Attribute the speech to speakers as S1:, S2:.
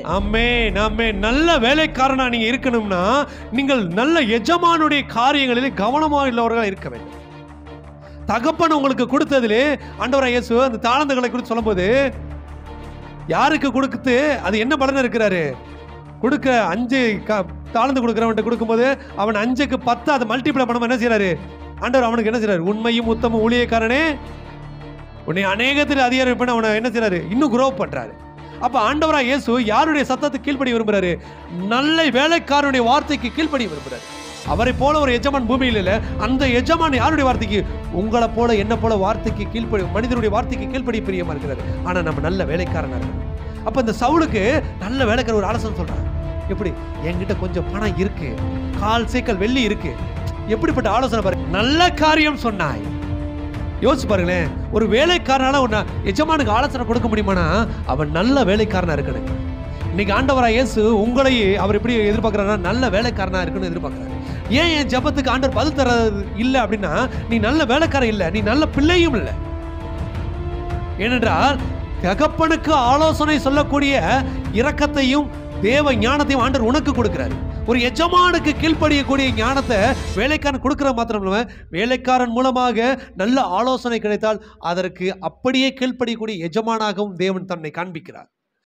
S1: ஆமே நாமே நல்ல வேலைக்காரனா நீங்க இருக்கணும்னா நீங்கள் நல்ல எஜமானுடைய காரியங்களில் கவனமாக உள்ளவர்களாக இருக்க வேண்டும் தகப்பன் உங்களுக்கு கொடுத்ததிலே ஆண்டவராய் இயேசு அந்த தாளந்துகளை குறித்து சொல்லும்போது யாருக்கு கொடுத்து அது என்ன பலன் இருக்கிறாரு கொடுக்க அஞ்சு க தாளந்து கொடுக்குறவன்ட்ட கொடுக்கும்போது அவன் அஞ்சுக்கு பத்து அதை மல்டிப்ளை பண்ணும்போது என்ன செய்றாரு ஆண்டவர் அவனுக்கு என்ன செய்றாரு உண்மையும் உத்தம ஊழியக்காரனே உன்னை அநேகத்தில் அதிகாரம் பண்ண அவனை என்ன செய்றாரு இன்னும் குரோ பண்றாரு அப்ப ஆண்டவரா இயேசு யாருடைய சத்தத்துக்கு கீழ்ப்படி விரும்புறாரு நல்ல வேலைக்காரனுடைய வார்த்தைக்கு கீழ்ப்படி விரும்புறாரு அவரை போல ஒரு எஜமான் பூமியில் இல்ல அந்த எஜமான் யாருடைய வார்த்தைக்கு உங்களை போல என்ன போல வார்த்தைக்கு கீழ்ப்படி மனிதனுடைய வார்த்தைக்கு கீழ்ப்படி பிரியமா இருக்கிறாரு ஆனா நம்ம நல்ல வேலைக்காரனா இருக்கணும் அப்ப இந்த சவுலுக்கு நல்ல வேலைக்காரர் ஒரு ஆலோசனை சொல்றாரு எப்படி என்கிட்ட கொஞ்சம் பணம் இருக்கு கால் சேக்கல் வெள்ளி இருக்கு எப்படிப்பட்ட ஆலோசனை பாரு நல்ல காரியம் சொன்னாய் யோசிச்சு பாருங்களேன் ஒரு வேலைக்காரனால ஒன்று எஜமானுக்கு ஆலோசனை கொடுக்க முடியுமானா அவன் நல்ல வேலைக்காரனா இருக்கணும் இன்னைக்கு ஆண்டவரா இயேசு உங்களை அவர் எப்படி எதிர்பார்க்கறாருன்னா நல்ல வேலைக்காரனா இருக்கணும்னு எதிர்பார்க்கறாரு ஏன் என் ஜெபத்துக்கு ஆண்டவர் பதில் தர்றது இல்லை அப்படின்னா நீ நல்ல வேலைக்காரன் இல்லை நீ நல்ல பிள்ளையும் இல்லை ஏனென்றால் தகப்பனுக்கு ஆலோசனை சொல்லக்கூடிய இரக்கத்தையும் தேவ ஞானத்தையும் ஆண்டவர் உனக்கு கொடுக்கிறாரு ஒரு எஜமானுக்கு கீழ்ப்படியக்கூடிய ஞானத்தை வேலைக்காரன் கொடுக்கிற மாத்திரம் இல்லாம வேலைக்காரன் மூலமாக நல்ல ஆலோசனை கிடைத்தால் அதற்கு அப்படியே கீழ்ப்படியக்கூடிய எஜமானாகவும் தேவன் தன்னை காண்பிக்கிறார்